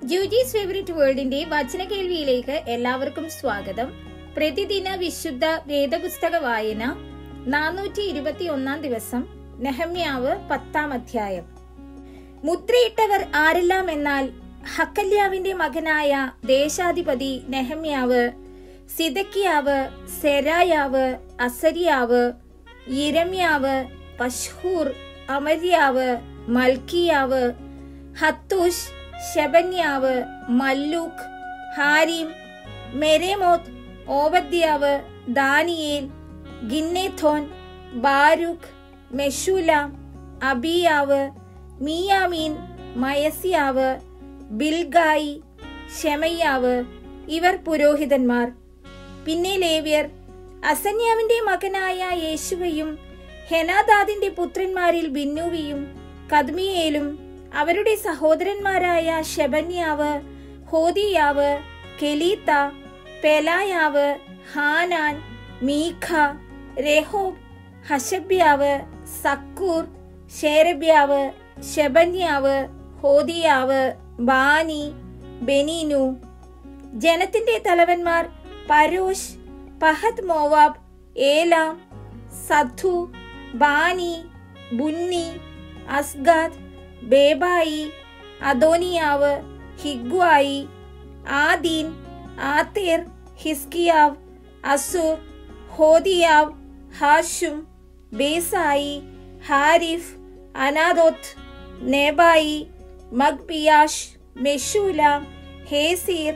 ജൂജീസ് favourite വേൾഡിന്റെ വചന കേൾവിയിലേക്ക് എല്ലാവർക്കും സ്വാഗതം പ്രതിദിന വിശുദ്ധ വേദപുസ്തക വായന നാനൂറ്റി ഇരുപത്തി ഒന്നാം ദിവസം നെഹമ്യാവ് പത്താം അധ്യായം മുദ്രയിട്ടവർ ആരെല്ലാം എന്നാൽ ഹക്കല്യാവിന്റെ മകനായ ദേശാധിപതി നെഹമ്യാവ് സിദക്കിയാവ് സെരായാവ് അസരിയാവ് ഇരമ്യാവ് പഷ്ഹൂർ അമര്യാവ് മൽക്കിയാവ് ഹത്തൂഷ് ശബന്യാവ് മല്ലൂക്ക് ഹാരിം മെരേമോത്ത് ഓബദ്യാവ് ദാനിയേൽ ഗിന്നേഥോൻ ബാരൂഖ് മെഷൂലാം അബിയാവ് മിയാമീൻ മയസിയാവ് ബിൽഗായി ഷെമയ്യാവ് ഇവർ പുരോഹിതന്മാർ പിന്നെ ലേവ്യർ അസന്യാവിന്റെ മകനായ യേശുവയും ഹെനാദാദിന്റെ പുത്രന്മാരിൽ ബിന്നുവിയും കദ്മിയേലും അവരുടെ സഹോദരന്മാരായ ഷെബന്യാവ് ഹോദിയാവ് കെലീത്ത പെലായാവ് ഹാനാൻ മീഖ രഹോബ് ഹഷബ്യാവ് സക്കൂർ ഷേരബ്യാവ് ഷെബന്യാവ് ഹോദിയാവ് ബാനി ബെനീനു ജനത്തിന്റെ തലവന്മാർ പരോഷ് പഹത് മോവാബ് ഏലാം സധു ബാനി ബുന്നി അസ്ഗാദ് ബേബായി അദോനിയാവ് ഹിഗ്വായി ആദീൻ ആത്തേർ ഹിസ്കിയാവ് അസുർ ഹോദിയാവ് ഹാഷും ബേസായി ഹാരിഫ് അനാദോത്ത് നെബായി മഗ്പിയാഷ് മെഷൂലാം ഹേസീർ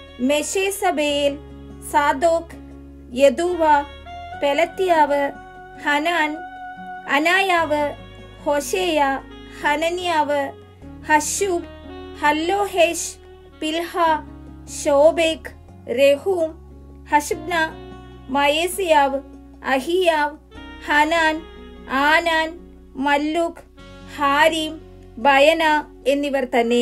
മെഷേസബേൽ സാദോക് യദൂവ പെലത്യാവ് ഹനാൻ അനായാവ് ഹൊഷേയ ഹനന്യാവ് ഹഷൂബ് ഹല്ലോഹേഷ് പിൽഹ ഷോബേക് രഹൂം ഹഷബ്ന മയേസിയാവ് അഹിയാവ് ഹനാൻ ആനാൻ മല്ലൂക്ക് ഹാരിം ബയന എന്നിവർ തന്നെ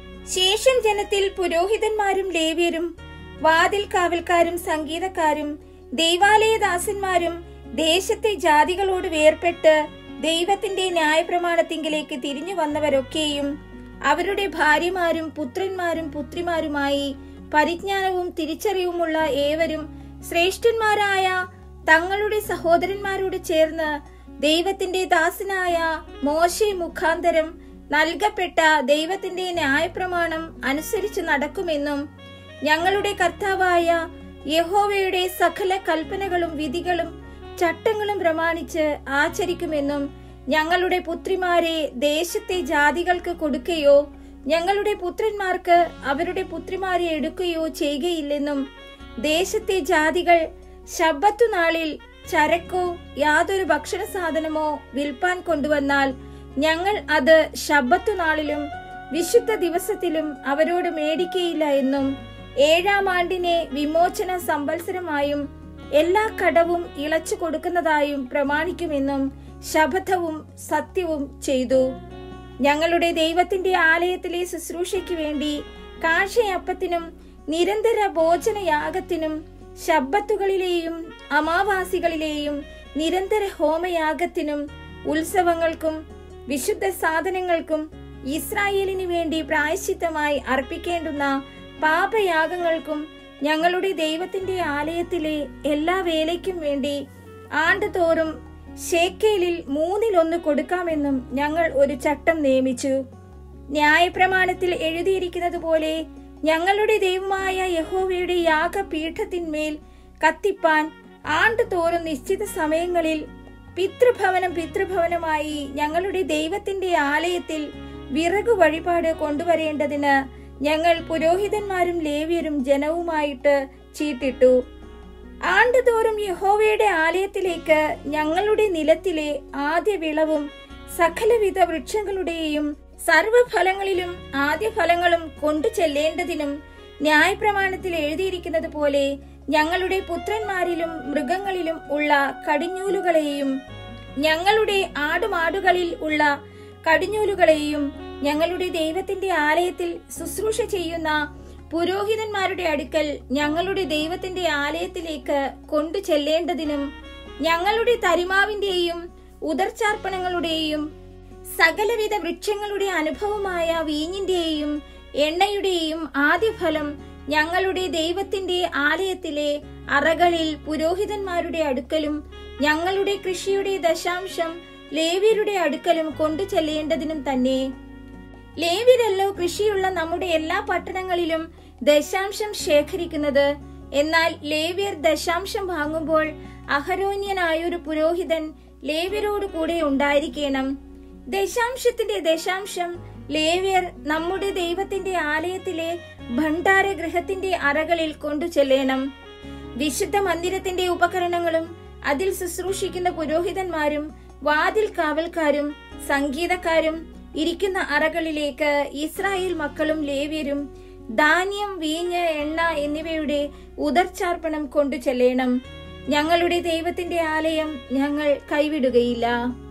ശേഷം ജനത്തിൽ പുരോഹിതന്മാരും ലേവ്യരും വാതിൽ കാവൽക്കാരും സംഗീതക്കാരും ദൈവാലയദാസന്മാരും ദേശത്തെ ജാതികളോട് വേർപെട്ട് ദൈവത്തിന്റെ ന്യായപ്രമാണത്തിങ്കിലേക്ക് തിരിഞ്ഞു വന്നവരൊക്കെയും അവരുടെ ഭാര്യമാരും പുത്രന്മാരും പുത്രിമാരുമായി പരിജ്ഞാനവും തിരിച്ചറിവുമുള്ള ഏവരും ശ്രേഷ്ഠന്മാരായ തങ്ങളുടെ സഹോദരന്മാരോട് ചേർന്ന് ദൈവത്തിന്റെ ദാസനായ മോശെ മുഖാന്തരം നൽകപ്പെട്ട ദൈവത്തിന്റെ ന്യായപ്രമാണം അനുസരിച്ച് നടക്കുമെന്നും ഞങ്ങളുടെ കർത്താവായ യഹോവയുടെ സകല കൽപ്പനകളും വിധികളും ചട്ടങ്ങളും പ്രമാണിച്ച് ആചരിക്കുമെന്നും ഞങ്ങളുടെ പുത്രിമാരെ ദേശത്തെ ജാതികൾക്ക് കൊടുക്കുകയോ ഞങ്ങളുടെ പുത്രന്മാർക്ക് അവരുടെ പുത്രിമാരെ എടുക്കുകയോ ചെയ്യുകയില്ലെന്നും ദേശത്തെ ജാതികൾ ശബ്ബത്തു നാളിൽ ചരക്കോ യാതൊരു ഭക്ഷണ സാധനമോ വിൽപ്പാൻ കൊണ്ടുവന്നാൽ ഞങ്ങൾ അത് ശബ്ബത്തു നാളിലും വിശുദ്ധ ദിവസത്തിലും അവരോട് മേടിക്കയില്ല എന്നും ഏഴാം ആണ്ടിനെ വിമോചന സംവത്സരമായും എല്ലാ കടവും ഇളച്ചു കൊടുക്കുന്നതായും പ്രമാണിക്കുമെന്നും ശപഥവും സത്യവും ചെയ്തു ഞങ്ങളുടെ ദൈവത്തിന്റെ ആലയത്തിലെ ശുശ്രൂഷയ്ക്ക് വേണ്ടി കാഴ്ചയപ്പത്തിനും നിരന്തര ഭോജനയാഗത്തിനും ശബ്ബത്തുകളിലെയും അമാവാസികളിലെയും നിരന്തര ഹോമയാഗത്തിനും ഉത്സവങ്ങൾക്കും വിശുദ്ധ സാധനങ്ങൾക്കും ഇസ്രായേലിന് വേണ്ടി പ്രായശ്ചിത്തമായി അർപ്പിക്കേണ്ടുന്ന പാപയാഗങ്ങൾക്കും ഞങ്ങളുടെ ദൈവത്തിന്റെ ആലയത്തിലെ എല്ലാ വേലയ്ക്കും വേണ്ടി ആണ്ടുതോറും ഷേക്കേലിൽ മൂന്നിലൊന്ന് കൊടുക്കാമെന്നും ഞങ്ങൾ ഒരു ചട്ടം നിയമിച്ചു ന്യായപ്രമാണത്തിൽ എഴുതിയിരിക്കുന്നത് പോലെ ഞങ്ങളുടെ ദൈവമായ യഹോവയുടെ യാഗപീഠത്തിന്മേൽ കത്തിപ്പാൻ ആണ്ടുതോറും നിശ്ചിത സമയങ്ങളിൽ പിതൃഭവനം പിതൃഭവനമായി ഞങ്ങളുടെ ദൈവത്തിന്റെ ആലയത്തിൽ വിറകു വഴിപാട് കൊണ്ടുവരേണ്ടതിന് ഞങ്ങൾ പുരോഹിതന്മാരും ലേവ്യരും ജനവുമായിട്ട് ചീട്ടിട്ടു ആണ്ടുതോറും യഹോവയുടെ ആലയത്തിലേക്ക് ഞങ്ങളുടെ നിലത്തിലെ ആദ്യ വിളവും സകലവിധ വൃക്ഷങ്ങളുടെയും സർവഫലങ്ങളിലും ആദ്യ ഫലങ്ങളും കൊണ്ടു ചെല്ലേണ്ടതിനും ന്യായപ്രമാണത്തിൽ എഴുതിയിരിക്കുന്നത് പോലെ ഞങ്ങളുടെ പുത്രന്മാരിലും മൃഗങ്ങളിലും ഉള്ള കടിഞ്ഞൂലുകളെയും ഞങ്ങളുടെ ആടുമാടുകളിൽ ഉള്ള കടിഞ്ഞൂലുകളെയും ഞങ്ങളുടെ ദൈവത്തിന്റെ ആലയത്തിൽ ശുശ്രൂഷ ചെയ്യുന്ന പുരോഹിതന്മാരുടെ അടുക്കൽ ഞങ്ങളുടെ ദൈവത്തിന്റെ ആലയത്തിലേക്ക് കൊണ്ടു ചെല്ലേണ്ടതിനും ഞങ്ങളുടെ തരിമാവിന്റെയും ഉദർച്ചാർപ്പണങ്ങളുടെയും സകലവിധ വൃക്ഷങ്ങളുടെ അനുഭവമായ വീഞ്ഞിന്റെയും എണ്ണയുടെയും ആദ്യഫലം ഞങ്ങളുടെ ദൈവത്തിന്റെ ആലയത്തിലെ അറകളിൽ പുരോഹിതന്മാരുടെ അടുക്കലും ഞങ്ങളുടെ കൃഷിയുടെ ദശാംശം ലേവ്യരുടെ അടുക്കലും കൊണ്ടു ചെല്ലേണ്ടതിനും തന്നെ ലേവ്യരല്ലോ കൃഷിയുള്ള നമ്മുടെ എല്ലാ പട്ടണങ്ങളിലും ദശാംശം ശേഖരിക്കുന്നത് എന്നാൽ ലേവ്യർ ദശാംശം വാങ്ങുമ്പോൾ അഹരോന്യനായൊരു പുരോഹിതൻ ലേവ്യരോട് കൂടെ ഉണ്ടായിരിക്കണം ദശാംശത്തിന്റെ ദശാംശം ലേവ്യർ നമ്മുടെ ദൈവത്തിന്റെ ആലയത്തിലെ ഭണ്ഡാരഗൃഹത്തിന്റെ അറകളിൽ കൊണ്ടു ചെല്ലണം വിശുദ്ധ മന്ദിരത്തിന്റെ ഉപകരണങ്ങളും അതിൽ ശുശ്രൂഷിക്കുന്ന പുരോഹിതന്മാരും വാതിൽ കാവൽക്കാരും സംഗീതക്കാരും ഇരിക്കുന്ന അറകളിലേക്ക് ഇസ്രായേൽ മക്കളും ലേവ്യരും ധാന്യം വീഞ്ഞ് എണ്ണ എന്നിവയുടെ ഉദർച്ചാർപ്പണം കൊണ്ടു ചെല്ലണം ഞങ്ങളുടെ ദൈവത്തിന്റെ ആലയം ഞങ്ങൾ കൈവിടുകയില്ല